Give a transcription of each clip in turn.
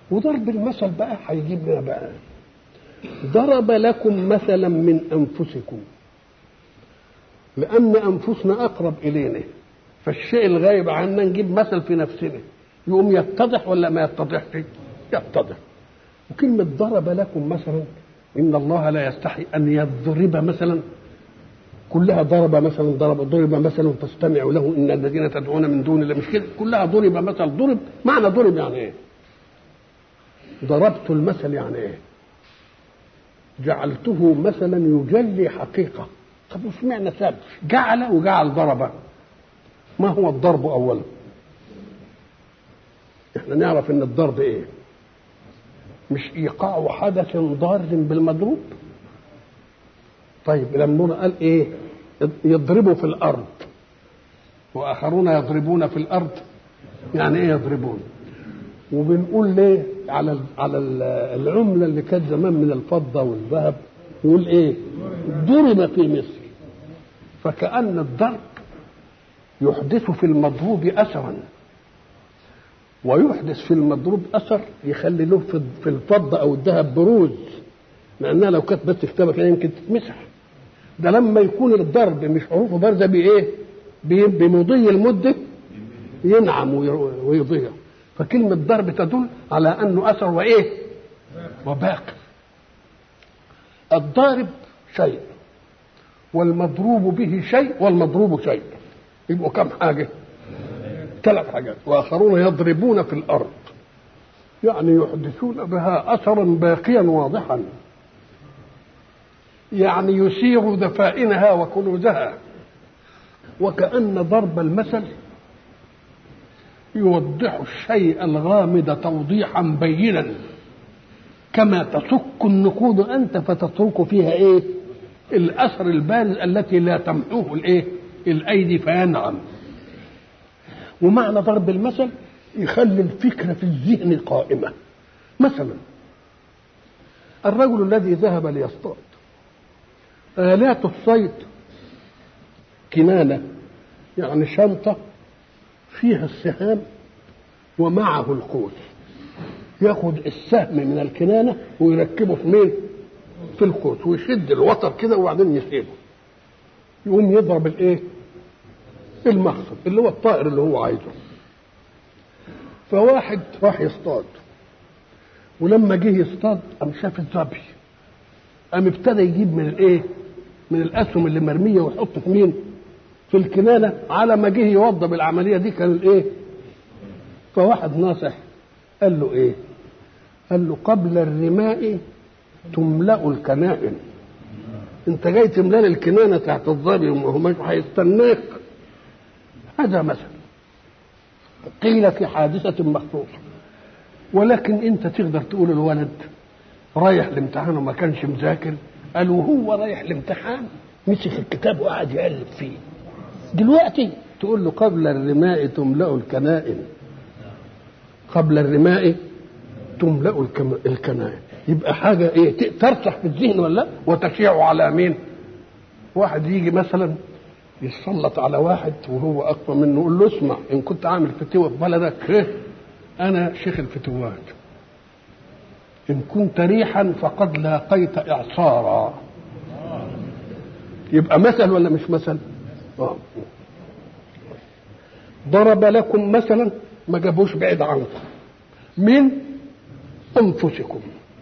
وضرب المثل بقى هيجيب لنا بقى ضرب لكم مثلا من انفسكم لان انفسنا اقرب الينا فالشيء الغايب عنا نجيب مثل في نفسنا يقوم يتضح ولا ما يتضحش يتضح وكلمة ضرب لكم مثلا إن الله لا يستحي أن يضرب مثلا كلها ضرب مثلا ضرب ضرب مثلا فاستمعوا له إن الذين تدعون من دون الله مش كده كلها ضرب مثل ضرب معنى ضرب يعني إيه؟ ضربت المثل يعني إيه؟ جعلته مثلا يجلي حقيقة طب وش معنى ساب جعل وجعل ضرب ما هو الضرب أولا احنا نعرف ان الضرب ايه مش ايقاع حدث ضار بالمضروب طيب لما قال ايه يضربوا في الارض واخرون يضربون في الارض يعني ايه يضربون وبنقول ليه على على العمله اللي كانت زمان من الفضه والذهب نقول ايه ضرب في مصر فكأن الضرب يحدث في المضروب اثرا ويحدث في المضروب اثر يخلي له في الفضه او الذهب بروز لانها لو كانت بس كتابه كده يمكن تتمسح ده لما يكون الضرب مش حروفه بارزه بايه؟ بمضي المده ينعم ويضيع فكلمة ضرب تدل على أنه أثر وإيه؟ وباقي الضارب شيء والمضروب به شيء والمضروب شيء يبقوا كم حاجة؟ ثلاث حاجات واخرون يضربون في الارض يعني يحدثون بها اثرا باقيا واضحا يعني يسير دفائنها وكنوزها وكأن ضرب المثل يوضح الشيء الغامض توضيحا بينا كما تسك النقود انت فتترك فيها ايه الاثر البارز التي لا تمحوه الايه الايدي فينعم ومعنى ضرب المثل يخلي الفكرة في الذهن قائمة مثلا الرجل الذي ذهب ليصطاد آلات الصيد كنانة يعني شنطة فيها السهام ومعه القوس ياخد السهم من الكنانة ويركبه في مين؟ في القوس ويشد الوتر كده وبعدين يسيبه يقوم يضرب الايه؟ المقصد اللي هو الطائر اللي هو عايزه فواحد راح يصطاد ولما جه يصطاد قام شاف الظبي قام ابتدى يجيب من الايه من الاسهم اللي مرميه ويحط في مين في الكنانه على ما جه يوضب العمليه دي كان الايه فواحد ناصح قال له ايه قال له قبل الرماء تملا الكنائن انت جاي تملى الكنانه تحت الظبي وما هو مش هيستناك هذا مثل قيل في حادثة مخصوصة ولكن انت تقدر تقول الولد رايح الامتحان وما كانش مذاكر قال وهو رايح الامتحان مسك الكتاب وقعد يقلب فيه دلوقتي تقول له قبل الرماء تملأ الكنائن قبل الرماء تملأ الكنائن يبقى حاجة ايه ترسخ في الذهن ولا وتشيع على مين واحد يجي مثلا يتسلط على واحد وهو اقوى منه يقول له اسمع ان كنت عامل فتوه في بلدك ايه انا شيخ الفتوات ان كنت ريحا فقد لاقيت اعصارا يبقى مثل ولا مش مثل آه. ضرب لكم مثلا ما جابوش بعيد عنكم من انفسكم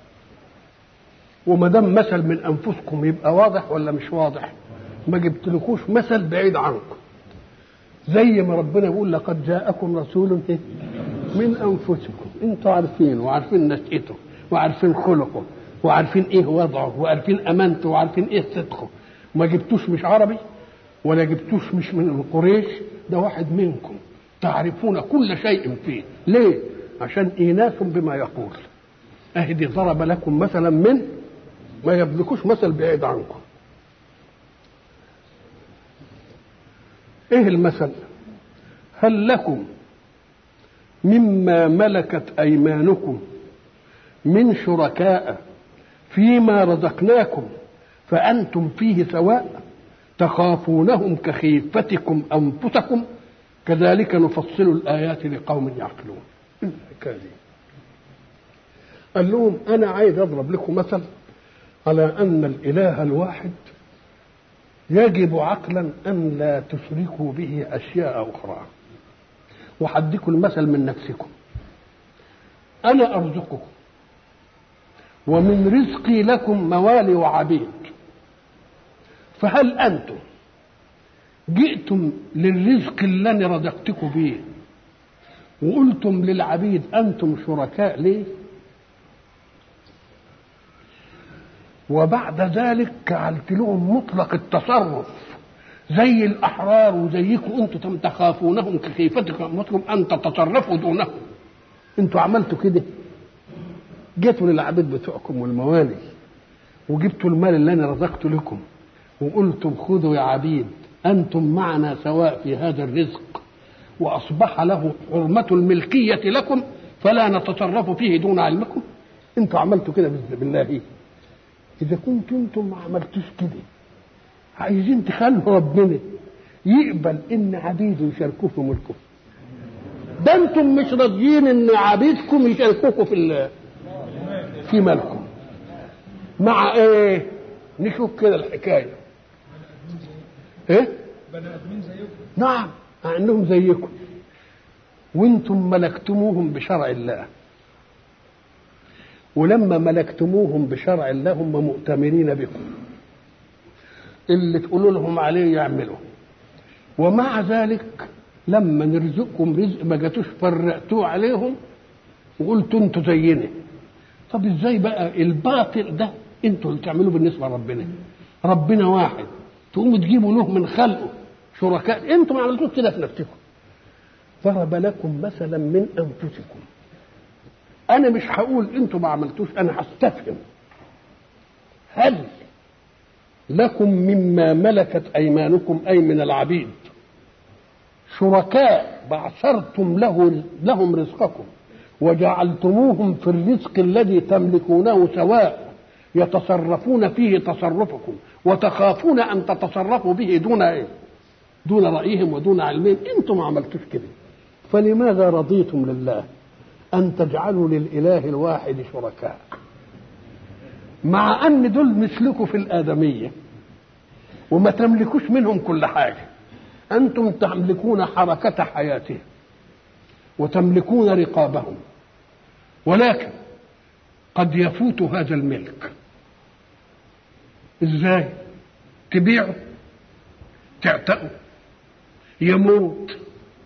وما دام مثل من انفسكم يبقى واضح ولا مش واضح ما جبتلكوش مثل بعيد عنكم زي ما ربنا يقول لقد جاءكم رسول من انفسكم انتوا عارفين وعارفين نشأته وعارفين خلقه وعارفين ايه وضعه وعارفين امانته وعارفين ايه صدقه ما جبتوش مش عربي ولا جبتوش مش من قريش ده واحد منكم تعرفون كل شيء فيه ليه عشان ايناس بما يقول اهدي ضرب لكم مثلا من ما يبلكوش مثل بعيد عنكم ايه المثل هل لكم مما ملكت ايمانكم من شركاء فيما رزقناكم فانتم فيه سواء تخافونهم كخيفتكم انفسكم كذلك نفصل الايات لقوم يعقلون الحكايه دي قال لهم انا عايز اضرب لكم مثل على ان الاله الواحد يجب عقلا ان لا تشركوا به اشياء اخرى وحدكم المثل من نفسكم انا ارزقكم ومن رزقي لكم موالي وعبيد فهل انتم جئتم للرزق اللي انا رزقتكم به وقلتم للعبيد انتم شركاء ليه وبعد ذلك جعلت لهم مطلق التصرف زي الاحرار وزيكم انتم تخافونهم كخيفتكم انفسكم ان تتصرفوا دونهم انتوا عملتوا كده جيتوا للعبيد بتوعكم والموالي وجبتوا المال اللي انا رزقته لكم وقلتم خذوا يا عبيد انتم معنا سواء في هذا الرزق واصبح له حرمه الملكيه لكم فلا نتصرف فيه دون علمكم انتوا عملتوا كده بالله اذا كنتم انتم ما عملتوش كده عايزين تخلوا ربنا يقبل ان عبيده يشاركوه في ملكه ده انتم مش راضيين ان عبيدكم يشاركوكوا في في مالكم مع ايه نشوف كده الحكايه ايه بني ادمين زيكم نعم مع انهم زيكم وانتم ملكتموهم بشرع الله ولما ملكتموهم بشرع الله هم مؤتمرين بكم اللي تقولوا لهم عليه يعملوا ومع ذلك لما نرزقكم رزق ما جاتوش فرقتوه عليهم وقلتوا انتوا زينا طب ازاي بقى الباطل ده انتوا اللي تعملوه بالنسبه لربنا ربنا واحد تقوموا تجيبوا له من خلقه شركاء انتوا ما عملتوش كده في نفسكم ضرب لكم مثلا من انفسكم انا مش هقول انتوا ما عملتوش انا هستفهم هل لكم مما ملكت ايمانكم اي من العبيد شركاء بعثرتم له لهم رزقكم وجعلتموهم في الرزق الذي تملكونه سواء يتصرفون فيه تصرفكم وتخافون ان تتصرفوا به دون ايه؟ دون رايهم ودون علمهم انتم ما عملتوش كده فلماذا رضيتم لله ان تجعلوا للاله الواحد شركاء مع ان دول مثلكم في الادميه وما تملكوش منهم كل حاجه انتم تملكون حركه حياتهم وتملكون رقابهم ولكن قد يفوت هذا الملك ازاي تبيعه تعتقه يموت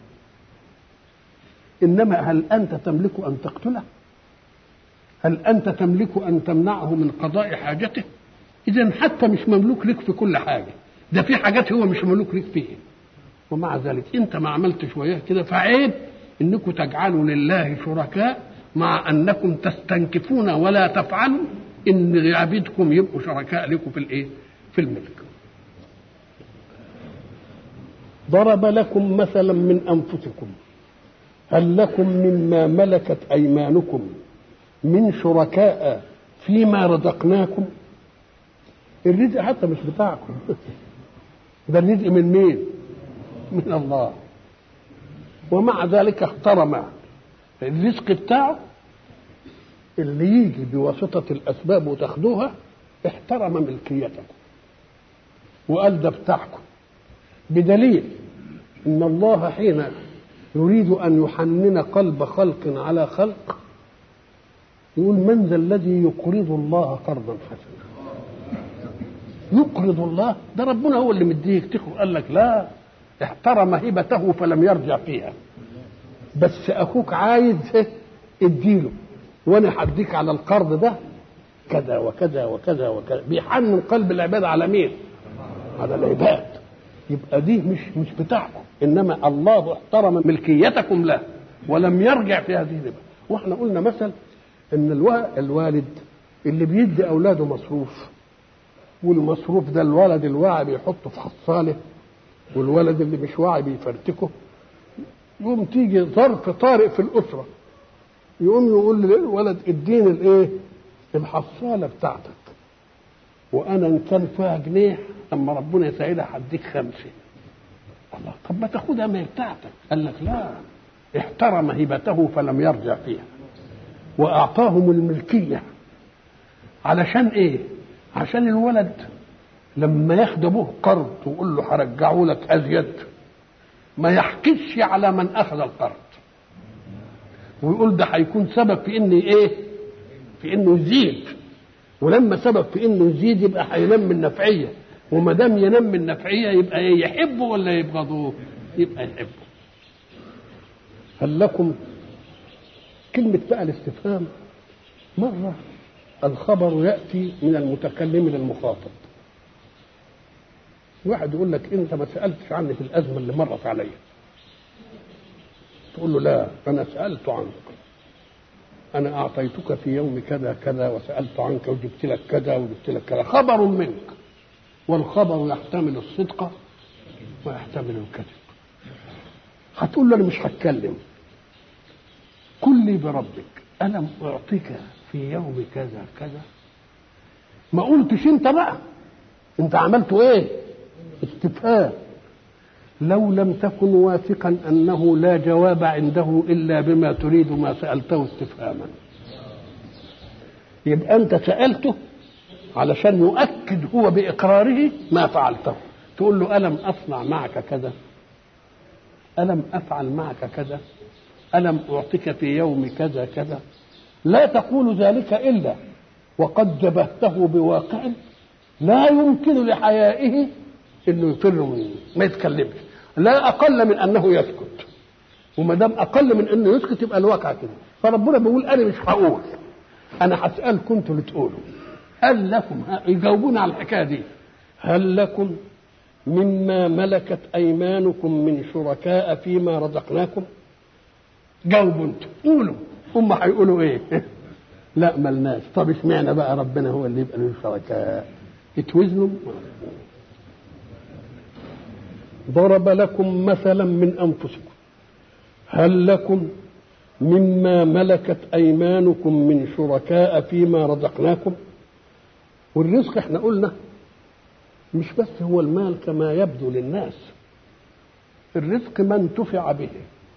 انما هل انت تملك ان تقتله هل انت تملك ان تمنعه من قضاء حاجته اذا حتى مش مملوك لك في كل حاجه ده في حاجات هو مش مملوك لك فيها ومع ذلك انت ما عملتش وياه كده فعيب انكم تجعلوا لله شركاء مع انكم تستنكفون ولا تفعلوا ان عبيدكم يبقوا شركاء لكم في الايه في الملك ضرب لكم مثلا من انفسكم هل لكم مما ملكت ايمانكم من شركاء فيما رزقناكم الرزق حتى مش بتاعكم ده الرزق من مين من الله ومع ذلك احترم الرزق بتاعه اللي يجي بواسطة الأسباب وتاخدوها احترم ملكيتكم وقال ده بتاعكم بدليل ان الله حين يريد ان يحنن قلب خلق على خلق يقول من ذا الذي يقرض الله قرضا حسنا يقرض الله ده ربنا هو اللي مديك تاخد قال لك لا احترم هبته فلم يرجع فيها بس اخوك عايز اديله وانا هديك على القرض ده كذا وكذا وكذا وكذا بيحنن قلب العباد على مين؟ على العباد يبقى دي مش مش بتاعكم انما الله احترم ملكيتكم له ولم يرجع في هذه الربا واحنا قلنا مثل ان الوالد اللي بيدي اولاده مصروف والمصروف ده الولد الواعي بيحطه في حصاله والولد اللي مش واعي بيفرتكه يقوم تيجي ظرف طارئ في الاسره يقوم يقول للولد اديني الايه الحصاله بتاعتك وانا ان كان فيها جنيه اما ربنا يسعدها هديك خمسه الله طب ما تاخدها ما هي بتاعتك قال لك لا احترم هبته فلم يرجع فيها واعطاهم الملكيه علشان ايه عشان الولد لما ياخد ابوه قرض ويقول له هرجعه لك ازيد ما يحكيش على من اخذ القرض ويقول ده هيكون سبب في ان ايه في انه يزيد ولما سبب في انه يزيد يبقى هينمي النفعيه وما دام ينمي النفعيه يبقى ايه يحبه ولا يبغضوه يبقى يحبه هل لكم كلمة بقى الاستفهام مرة الخبر يأتي من المتكلم للمخاطب واحد يقول لك انت ما سالتش عني في الازمه اللي مرت عليا تقول له لا انا سالت عنك انا اعطيتك في يوم كذا كذا وسالت عنك وجبت لك كذا وجبت لك كذا خبر منك والخبر يحتمل الصدق ويحتمل الكذب هتقول له انا مش هتكلم قل لي بربك الم اعطيك في يوم كذا كذا ما قلتش انت بقى انت عملته ايه استفهام لو لم تكن واثقا انه لا جواب عنده الا بما تريد ما سالته استفهاما يبقى انت سالته علشان يؤكد هو باقراره ما فعلته تقول له الم اصنع معك كذا الم افعل معك كذا الم اعطيك في يوم كذا كذا لا تقول ذلك الا وقد جبهته بواقع لا يمكن لحيائه انه يفر منه ما يتكلمش لا اقل من انه يسكت وما دام اقل من انه يسكت يبقى الواقع كده فربنا بيقول انا مش هقول انا هسالكم انتوا اللي تقولوا هل لكم يجاوبون على الحكايه دي هل لكم مما ملكت ايمانكم من شركاء فيما رزقناكم جاوبوا انتوا قولوا هم هيقولوا ايه لا ملناش طب اشمعنى بقى ربنا هو اللي يبقى له شركاء اتوزنوا ضرب لكم مثلا من انفسكم هل لكم مما ملكت ايمانكم من شركاء فيما رزقناكم والرزق احنا قلنا مش بس هو المال كما يبدو للناس الرزق ما انتفع به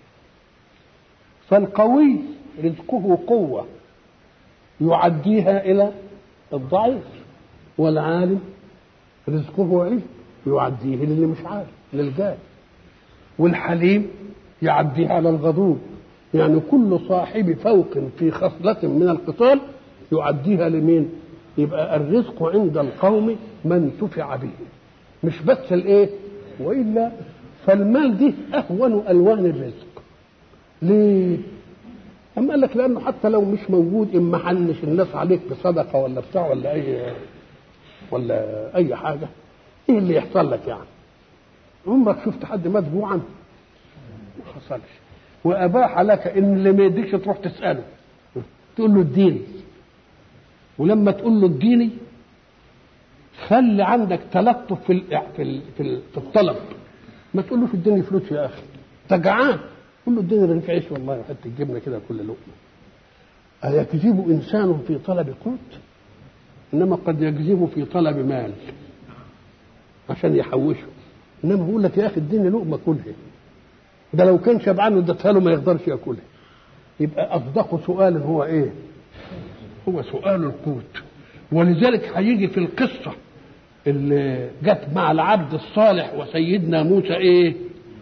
فالقوي رزقه قوه يعديها الى الضعيف والعالم رزقه علم يعديه للي مش عارف للجاهل والحليم يعديها على الغضوب يعني كل صاحب فوق في خصلة من القتال يعديها لمين يبقى الرزق عند القوم ما انتفع به مش بس الايه والا فالمال دي اهون الوان الرزق ليه أما قال لك لأنه حتى لو مش موجود إن ما حنش الناس عليك بصدقة ولا بتاع ولا أي ولا أي حاجة إيه اللي يحصل لك يعني؟ عمرك شفت حد مات جوعا؟ ما حصلش وأباح لك إن اللي ما يديكش تروح تسأله تقول له اديني ولما تقول له اديني خلي عندك تلطف في في في الطلب ما تقولوش اديني فلوس يا اخي انت جعان قول له اديني رغيف عيش والله وحته جبنه كده كل لقمه أيكذب إنسان في طلب قوت إنما قد يكذب في طلب مال عشان يحوشه إنما بيقول لك يا أخي اديني لقمة كلها ده لو كان شبعان واديتها له ما يقدرش ياكلها يبقى أصدق سؤال هو إيه؟ هو سؤال القوت ولذلك هيجي في القصة اللي جت مع العبد الصالح وسيدنا موسى إيه؟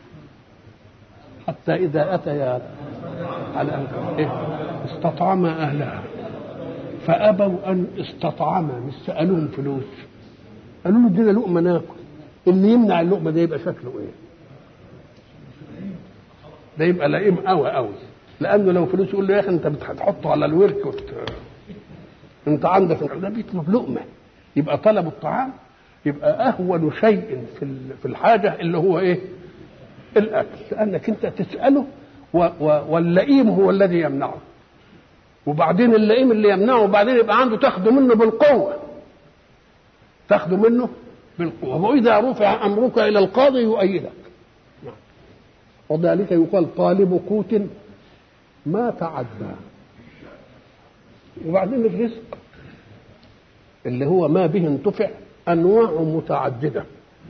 حتى إذا أتيا على إيه؟ استطعما أهلها فأبوا أن استطعما مش سألوهم فلوس قالوا له ادينا لقمة ناكل اللي يمنع اللقمة ده يبقى شكله إيه؟ ده يبقى لئيم قوي قوي لأنه لو فلوس يقول له يا أخي أنت بتحطه على الورك وت... أنت عندك ده بيطلب لقمة يبقى طلب الطعام يبقى أهون شيء في في الحاجة اللي هو إيه؟ الاكل لانك انت تساله و و واللئيم هو الذي يمنعه وبعدين اللئيم اللي يمنعه وبعدين يبقى عنده تاخده منه بالقوه تاخده منه بالقوه واذا رفع امرك الى القاضي يؤيدك وذلك يقال طالب قوت ما تعدى وبعدين الرزق اللي هو ما به انتفع انواع متعدده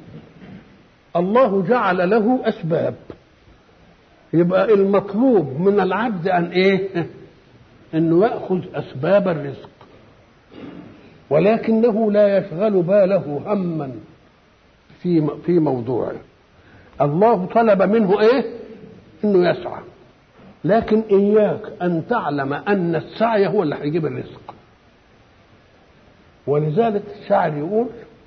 الله جعل له اسباب يبقى المطلوب من العبد ان ايه انه ياخذ اسباب الرزق ولكنه لا يشغل باله هما في في موضوعه الله طلب منه ايه انه يسعى لكن اياك ان تعلم ان السعي هو اللي هيجيب الرزق ولذلك الشاعر يقول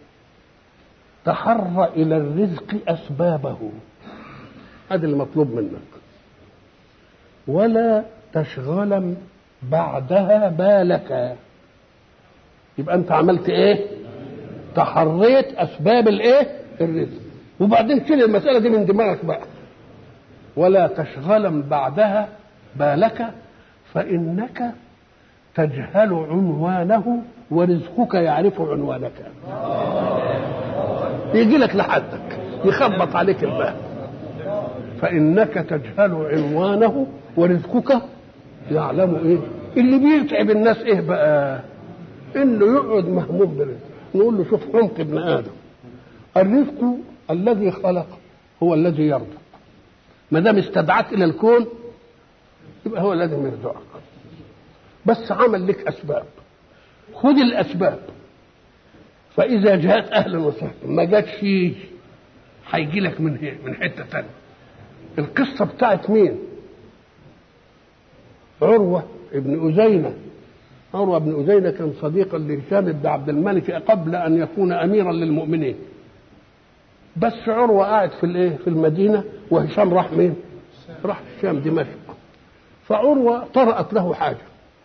تحر الى الرزق اسبابه هذا المطلوب منك ولا تشغلا بعدها بالك يبقى انت عملت ايه تحريت اسباب الايه الرزق وبعدين شيل المساله دي من دماغك بقى ولا تشغلا بعدها بالك فانك تجهل عنوانه ورزقك يعرف عنوانك يجي لك لحدك يخبط عليك الباب فانك تجهل عنوانه ورزقك يعلم ايه اللي بيتعب الناس ايه بقى انه يقعد مهموم برزق نقول له شوف عمق ابن ادم الرزق الذي خلق هو الذي يرزق ما دام استدعت الى الكون يبقى هو الذي يرزقك بس عمل لك اسباب خذ الاسباب فاذا جاءت اهلا وسهلا ما جاتش هيجي لك من هي من حته ثانيه القصه بتاعت مين عروه ابن أزينة عروة بن أزينة كان صديقا لهشام بن عبد الملك قبل أن يكون أميرا للمؤمنين بس عروة قاعد في الايه في المدينة وهشام راح مين راح الشام دمشق فعروة طرأت له حاجة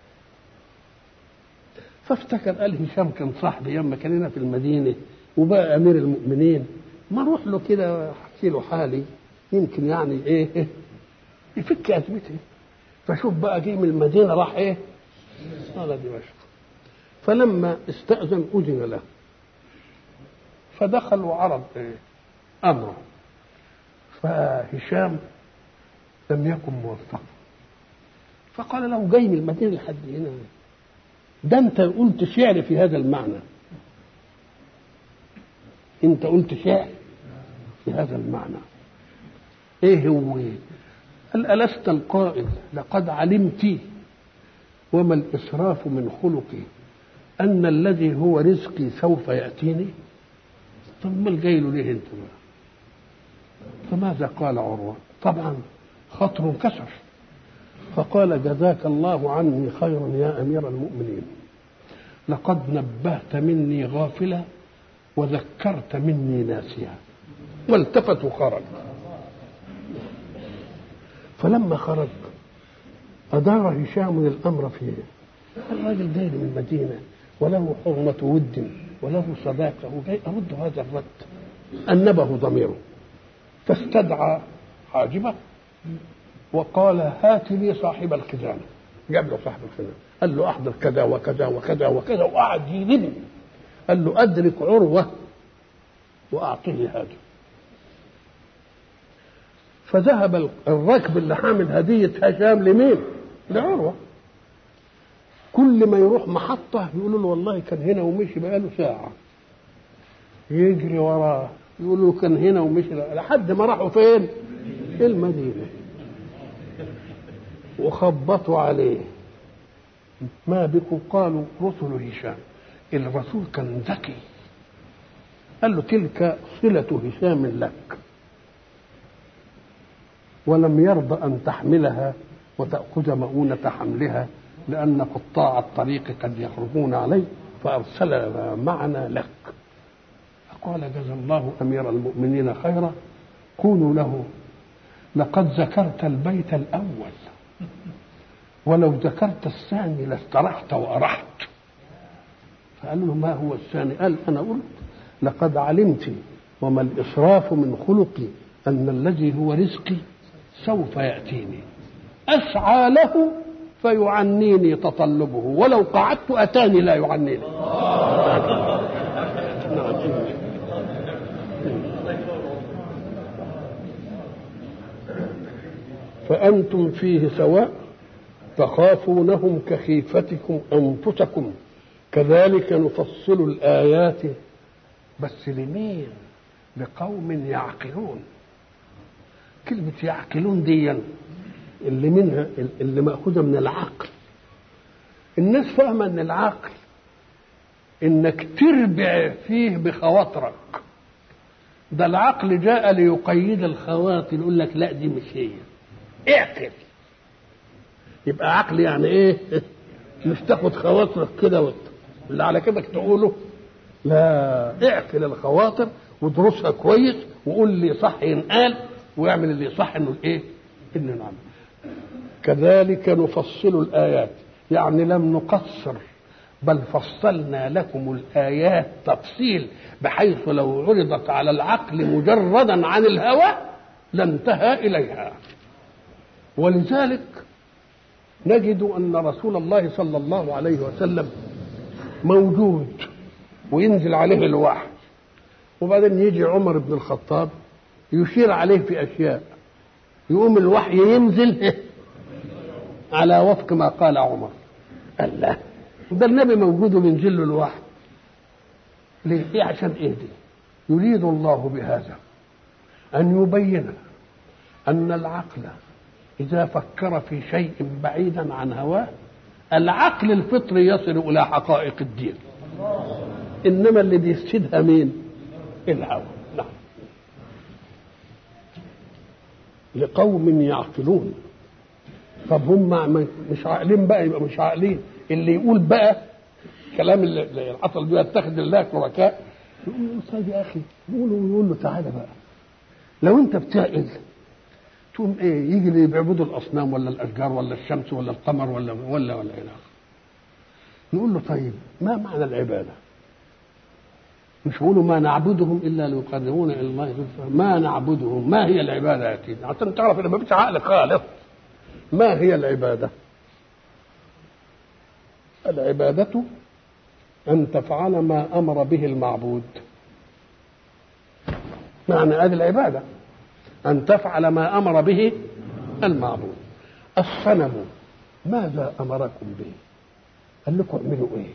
فافتكر قال هشام كان صاحبي ياما كان هنا في المدينة وبقى أمير المؤمنين ما اروح له كده احكي له حالي يمكن يعني ايه يفك ازمتي فشوف بقى جه من المدينه راح ايه؟ على دمشق فلما استأذن أذن له فدخل وعرض إيه؟ أمره فهشام لم يكن موفقا فقال له جاي من المدينة لحد هنا ده أنت قلت شعر في هذا المعنى أنت قلت شعر في هذا المعنى إيه هو إيه؟ قال ألست القائل لقد علمت وما الإسراف من خلقي أن الذي هو رزقي سوف يأتيني طب ما جاي له ليه انت بقى فماذا قال عروة طبعا خطر كسر فقال جزاك الله عني خيرا يا أمير المؤمنين لقد نبهت مني غافلة وذكرت مني ناسيا والتفت وخرج فلما خرج أدار هشام الأمر فيه الراجل جاي من المدينة وله حرمة ود وله صداقة وجاي أرد هذا الرد أنبه ضميره فاستدعى حاجبه وقال هات لي صاحب الخزانة جاب له صاحب الخزانة قال له أحضر كذا وكذا وكذا وكذا وقعد يلم قال له أدرك عروة وأعطيه هذا فذهب الركب اللي حامل هدية هشام لمين؟ لعروة كل ما يروح محطة يقولوا له والله كان هنا ومشي بقاله ساعة يجري وراه يقولوا له كان هنا ومشي لحد ما راحوا فين؟ المدينة وخبطوا عليه ما بكم قالوا رسل هشام الرسول كان ذكي قال له تلك صلة هشام لك ولم يرضى أن تحملها وتأخذ مؤونة حملها لأن قطاع الطريق قد يخرجون عليه فأرسل معنا لك فقال جزا الله أمير المؤمنين خيرا قولوا له لقد ذكرت البيت الأول ولو ذكرت الثاني لاسترحت وأرحت فقال له ما هو الثاني قال أنا قلت لقد علمت وما الإسراف من خلقي أن الذي هو رزقي سوف يأتيني أسعى له فيعنيني تطلبه ولو قعدت أتاني لا يعنيني فأنتم فيه سواء تخافونهم كخيفتكم أنفسكم كذلك نفصل الآيات بس لمين لقوم يعقلون كلمة يعقلون دي اللي منها اللي مأخوذة من العقل الناس فاهمه ان العقل انك تربع فيه بخواطرك ده العقل جاء ليقيد الخواطر يقول لك لا دي مش هي اعقل يبقى عقل يعني ايه مش تاخد خواطرك كده وت... اللي على كده تقوله لا اعقل الخواطر وادرسها كويس وقول اللي صح ينقال ويعمل اللي صح انه ايه انه نعمل كذلك نفصل الايات يعني لم نقصر بل فصلنا لكم الايات تفصيل بحيث لو عرضت على العقل مجردا عن الهوى لانتهى اليها ولذلك نجد ان رسول الله صلى الله عليه وسلم موجود وينزل عليه الوحي وبعدين يجي عمر بن الخطاب يشير عليه في اشياء يقوم الوحي ينزل على وفق ما قال عمر قال لا ده النبي موجود وبينزل له الوحي ليه؟ إيه عشان ايه دي؟ يريد الله بهذا ان يبين ان العقل اذا فكر في شيء بعيدا عن هواه العقل الفطري يصل الى حقائق الدين انما اللي بيفسدها مين؟ الهوى نعم لقوم يعقلون طب هم مش عاقلين بقى يبقى مش عاقلين اللي يقول بقى كلام اللي العطل بيه يتخذ الله شركاء يقول له استاذ يا اخي يقول له يقول له تعالى بقى لو انت بتعقل تقوم ايه يجي اللي بيعبدوا الاصنام ولا الاشجار ولا الشمس ولا القمر ولا ولا ولا الى اخره نقول له طيب ما معنى العباده؟ مش يقولوا ما نعبدهم الا ليقربونا الى الله زلفى ما نعبدهم ما هي العباده يا سيدي عشان تعرف ان ما فيش عقل خالص ما هي العباده؟ العباده ان تفعل ما امر به المعبود معنى هذه العباده ان تفعل ما امر به المعبود الصنم ماذا امركم به؟ قال لكم اعملوا ايه؟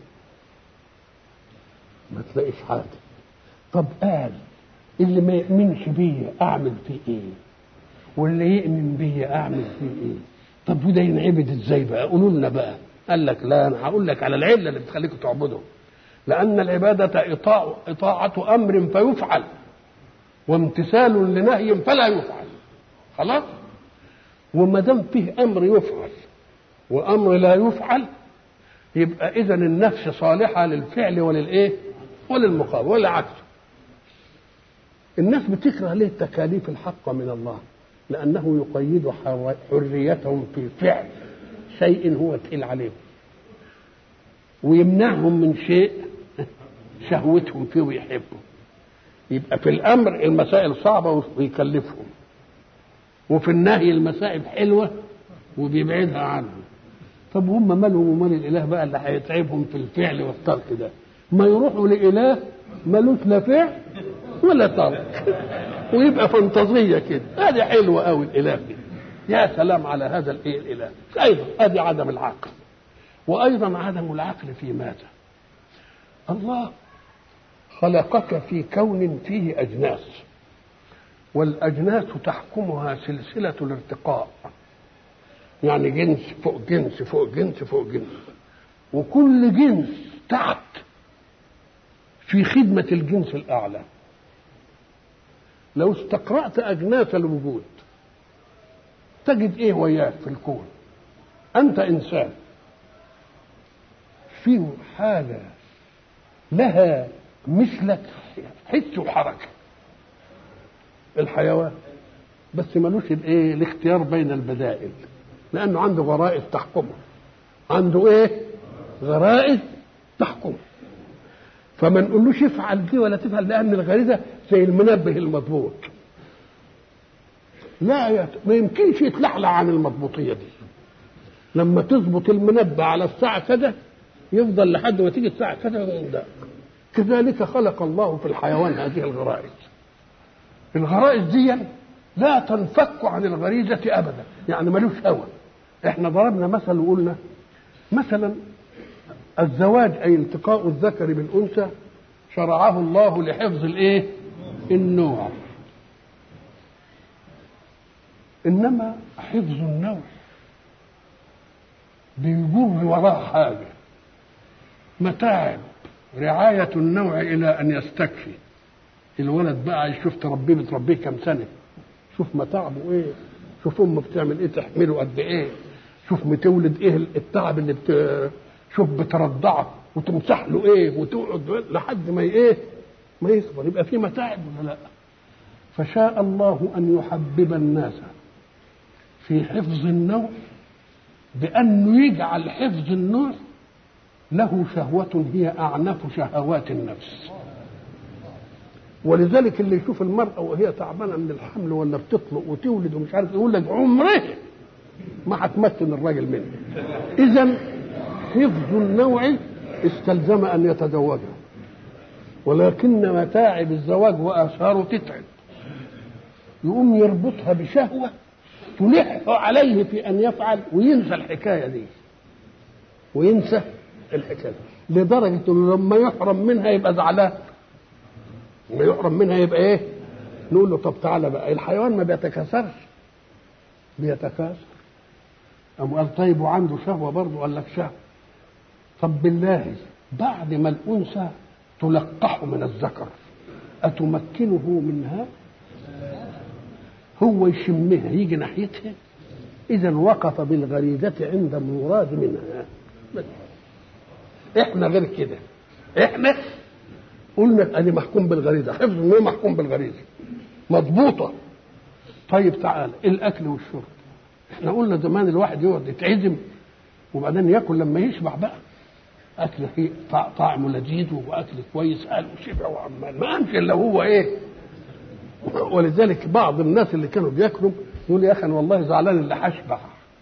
ما تلاقيش حاجه طب قال اللي ما يؤمنش بيا اعمل فيه ايه واللي يؤمن بيا اعمل فيه ايه طب وده ينعبد ازاي بقى قولوا لنا بقى قال لك لا انا هقول لك على العله اللي بتخليكم تعبدوا لان العباده اطاعه اطاعه امر فيفعل وامتثال لنهي فلا يفعل خلاص وما دام فيه امر يفعل وامر لا يفعل يبقى اذا النفس صالحه للفعل وللايه وللمقابل والعكس الناس بتكره ليه التكاليف الحقة من الله لأنه يقيد حريتهم في فعل شيء هو تقيل عليهم ويمنعهم من شيء شهوتهم فيه ويحبوا يبقى في الأمر المسائل صعبة ويكلفهم وفي النهي المسائل حلوة وبيبعدها عنهم طب هم مالهم ومال الإله بقى اللي هيتعبهم في الفعل والترك ده ما يروحوا لإله ملوش لا فعل ولا ترك ويبقى فانتازية كده هذه حلوة قوي الإله دي يا سلام على هذا الإيه الإله أيضا هذه عدم العقل وأيضا عدم العقل في ماذا الله خلقك في كون فيه أجناس والأجناس تحكمها سلسلة الارتقاء يعني جنس فوق جنس فوق جنس فوق جنس وكل جنس تحت في خدمة الجنس الأعلى لو استقرأت أجناس الوجود تجد إيه وياك في الكون أنت إنسان فيه حاجة لها مثلك حس وحركة الحيوان بس ملوش الايه الاختيار بين البدائل لانه عنده غرائز تحكمه عنده ايه غرائز تحكمه فما نقولوش افعل دي ولا تفعل لان الغريزه زي المنبه المضبوط لا يت... ما يمكنش يتلحلح عن المضبوطيه دي لما تظبط المنبه على الساعه كذا يفضل لحد ما تيجي الساعه كذا ده كذلك خلق الله في الحيوان هذه الغرائز الغرائز دي لا تنفك عن الغريزة أبدا يعني ملوش هوى احنا ضربنا مثل وقلنا مثلا الزواج أي التقاء الذكر بالأنثى شرعه الله لحفظ الايه النوع انما حفظ النوع بيجر وراه حاجه متاعب رعاية النوع إلى أن يستكفي الولد بقى يشوف تربيه بتربيه كم سنة شوف متاعبه إيه شوف أمه بتعمل إيه تحمله قد إيه شوف بتولد إيه التعب اللي بت... شوف بترضعه وتمسح له إيه وتقعد لحد ما إيه ما يكبر يبقى في متاعب ولا لا فشاء الله أن يحبب الناس في حفظ النوع بأنه يجعل حفظ النوع له شهوة هي أعنف شهوات النفس ولذلك اللي يشوف المرأة وهي تعبانة من الحمل ولا بتطلق وتولد ومش عارف يقول لك عمره ما هتمكن الراجل منه إذا حفظ النوع استلزم أن يتزوجها ولكن متاعب الزواج وآثاره تتعب يقوم يربطها بشهوة تلح عليه في أن يفعل وينسى الحكاية دي وينسى الحكاية لدرجة انه لما يحرم منها يبقى زعلان لما يحرم منها يبقى ايه نقول له طب تعالى بقى الحيوان ما بيتكاثرش بيتكاثر أم قال طيب وعنده شهوة برضه قال لك شهوة طب بالله بعد ما الأنثى تلقح من الذكر أتمكنه منها هو يشمها يجي ناحيتها إذا وقف بالغريزة عند المراد منها بس. احنا غير كده احنا قلنا ادي محكوم بالغريزه حفظ النوع محكوم بالغريزه مضبوطه طيب تعال الاكل والشرب احنا قلنا زمان الواحد يقعد يتعزم وبعدين ياكل لما يشبع بقى اكل فيه طعمه لذيذ واكل كويس قال وشبع وعمال ما قامش الا هو ايه ولذلك بعض الناس اللي كانوا بياكلوا يقول يا اخي انا والله زعلان اللي هشبع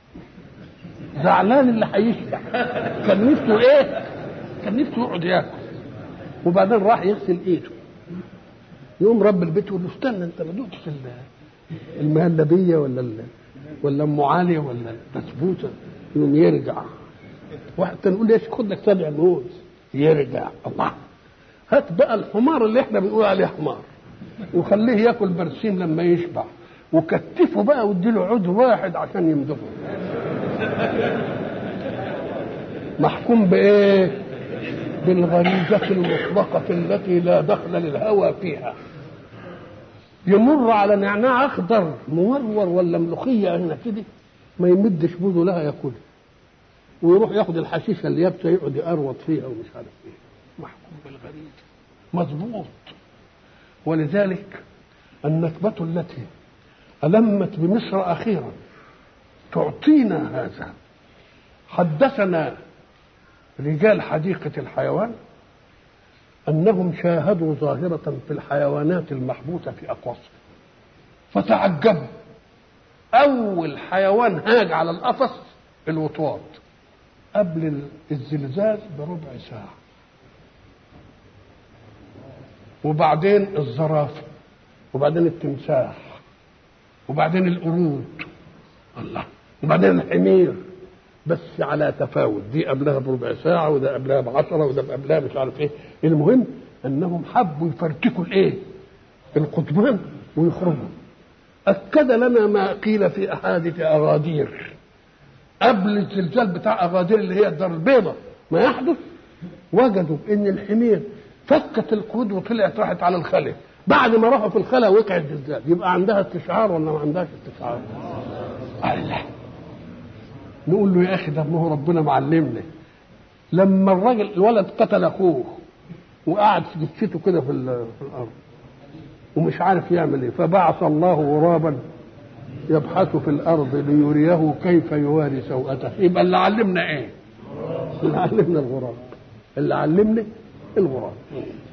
زعلان اللي هيشبع كان نفسه ايه كان نفسه يقعد ياكل وبعدين راح يغسل ايده يقوم رب البيت يقول له استنى انت ما دقتش المهلبيه ولا ال... ولا ام علي ولا البسبوسه يقوم يرجع واحد نقول ليش خد لك سبع موز يرجع الله هات بقى الحمار اللي احنا بنقول عليه حمار وخليه ياكل برسيم لما يشبع وكتفه بقى واديله عود واحد عشان يمضغه محكوم بايه بالغريزة المطلقة التي لا دخل للهوى فيها يمر على نعناع اخضر مورور ولا ملوخيه هنا كده ما يمدش بوده لها ياكلها ويروح ياخد الحشيشه اللي يابسه يقعد يقروط فيها ومش عارف ايه محكوم بالغريزه مظبوط ولذلك النكبة التي ألمت بمصر أخيرا تعطينا هذا حدثنا رجال حديقة الحيوان أنهم شاهدوا ظاهرة في الحيوانات المحبوسة في أقواصها فتعجبوا أول حيوان هاج على القفص الوطواط قبل الزلزال بربع ساعة وبعدين الزرافة وبعدين التمساح وبعدين القرود الله وبعدين الحمير بس على تفاوت دي قبلها بربع ساعة وده قبلها بعشرة وده قبلها مش عارف ايه المهم انهم حبوا يفرتكوا الايه القطبان ويخرجوا اكد لنا ما قيل في احاديث اغادير قبل الزلزال بتاع اغادير اللي هي الدار البيضاء ما يحدث وجدوا ان الحمير فكت القيود وطلعت راحت على الخلق بعد ما راحوا في الخلا وقع الزلزال يبقى عندها استشعار ولا ما عندهاش استشعار الله نقول له يا اخي ده ما هو ربنا معلمنا لما الراجل الولد قتل اخوه وقعد في جثته كده في, في الارض ومش عارف يعمل ايه فبعث الله غرابا يبحث في الارض ليريه كيف يواري سوءته يبقى اللي علمنا ايه اللي علمنا الغراب اللي علمنا الغراب